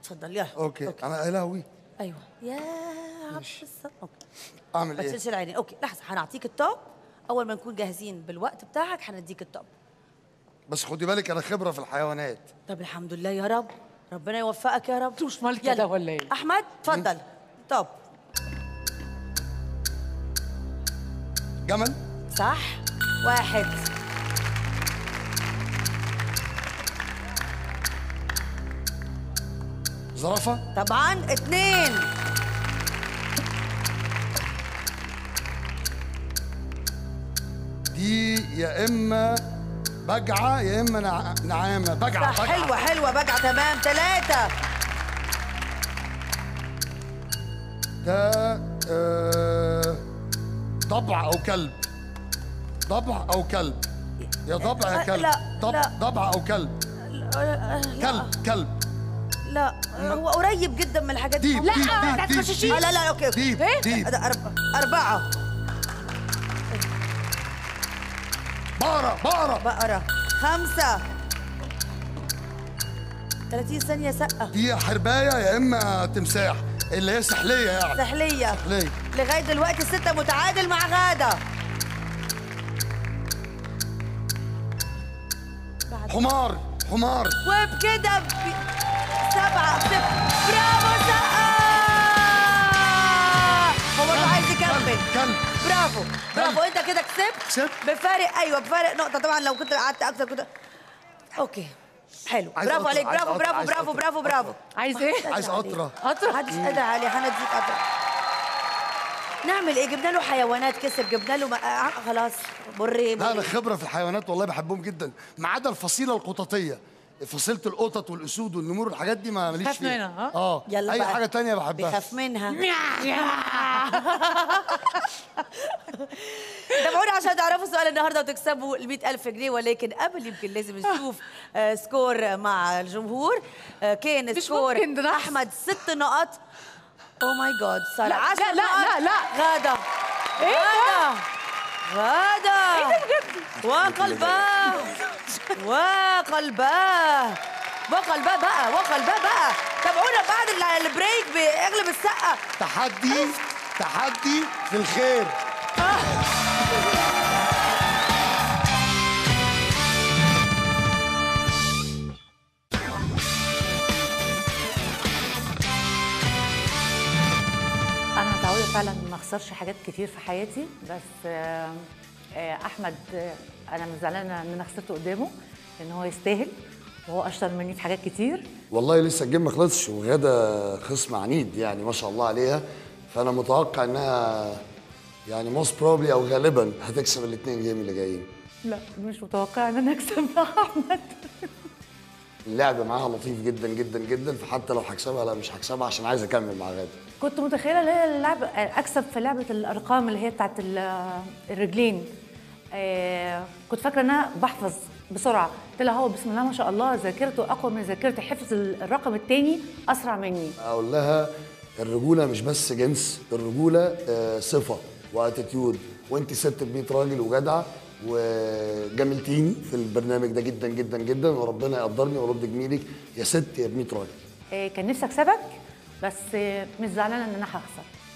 اتفضل يلا اوكي انا يا لهوي ايوه يا عبد الصمد اوكي اعمل ما ايه تشيلش العينين اوكي لحظه هنعطيك التوب اول ما نكون جاهزين بالوقت بتاعك هنديك التوب بس خدي بالك انا خبره في الحيوانات طب الحمد لله يا رب ربنا يوفقك يا رب مش مالكة يلا. ده ولا ايه؟ احمد اتفضل توب جمل صح واحد زرافه طبعا اثنين دي يا اما بجعه يا اما نع... نعامه بجعه صح بجعة. حلوه حلوه بقى تمام ثلاثه ده آه... ضبع او كلب ضبع او كلب يا ضبع يا أه، كلب لا، ضب... لا. ضبع او كلب كلب كلب لا هو قريب جدا من الحاجات ديب لا ديب لا ديب ديب لا لا اوكي اوكي ديب ديب ده أرب- أربعة بقرة بقرة بقرة خمسة 30 ثانية سقة دي حرباية يا إما تمساح اللي هي سحلية يعني سحلية سحلية لغاية دلوقتي ستة متعادل مع غادة حمار حمار وبكده ب... سبعة صفر برافو سقة هو برضه عايز يكمل كلب برافو برافو انت كده كسبت كسبت. بفارق ايوه بفارق نقطة طبعا لو كنت قعدت اكتر كنت اوكي حلو عايز برافو قطرة، عليك عايز برافو قطرة، برافو عايز برافو قطرة. برافو برافو عايز ايه؟ عايز قطرة قطرة محدش قادر عليه هنديك قطرة نعمل ايه جبنا له حيوانات كسب جبنا له ما... آه خلاص بري لا أنا بري خبرة في الحيوانات والله بحبهم جدا ما عدا الفصيلة القططية فصيلة القطط والأسود والنمور والحاجات دي ما ماليش خاف فيها منها، ها؟ اه يلا أي بقى. حاجة تانية بحبها بيخاف منها تابعونا عشان تعرفوا سؤال النهارده وتكسبوا ال 100000 جنيه ولكن قبل يمكن لازم نشوف آه، سكور مع الجمهور آه، كان مش سكور ممكن ده نحس. احمد ست نقط او ماي جاد صار لا، 10 لا، لا، نقط لا، لا. غاده إيه ده؟ غاده غاده ايه ده بجد؟ وقلباه وقلباه وقلباه بقى وقلباه بقى تابعونا بعد ال- البريك باغلب السقه تحدي تحدي في الخير انا متعوده فعلا ما اخسرش حاجات كتير في حياتي بس آه، آه، احمد آه، انا مش زعلانه ان انا خسرت قدامه لان هو يستاهل وهو اشطر مني في حاجات كتير والله لسه الجيم ما خلصش وغادة خصم عنيد يعني ما شاء الله عليها فأنا متوقع إنها يعني موست بروبلي أو غالبا هتكسب الاثنين جيم اللي جايين لا مش متوقعه ان انا اكسب مع احمد اللعب معاها لطيف جدا جدا جدا فحتى لو هكسبها لا مش هكسبها عشان عايز اكمل مع غاده كنت متخيله ان هي اللعب اكسب في لعبه الارقام اللي هي بتاعت ال- الرجلين آه، كنت فاكره ان انا بحفظ بسرعه طلع هو بسم الله ما شاء الله ذاكرته اقوى من ذاكرتي حفظ الرقم الثاني اسرع مني اقول لها الرجوله مش بس جنس الرجوله آه، صفه واتيتيود وانت ست ب 100 راجل وجدعه وجاملتيني في البرنامج ده جدا جدا جدا وربنا يقدرني ويرد جميلك يا ست يا ب 100 راجل آه، كان نفسي اكسبك بس آه، مش زعلانه ان انا هخسر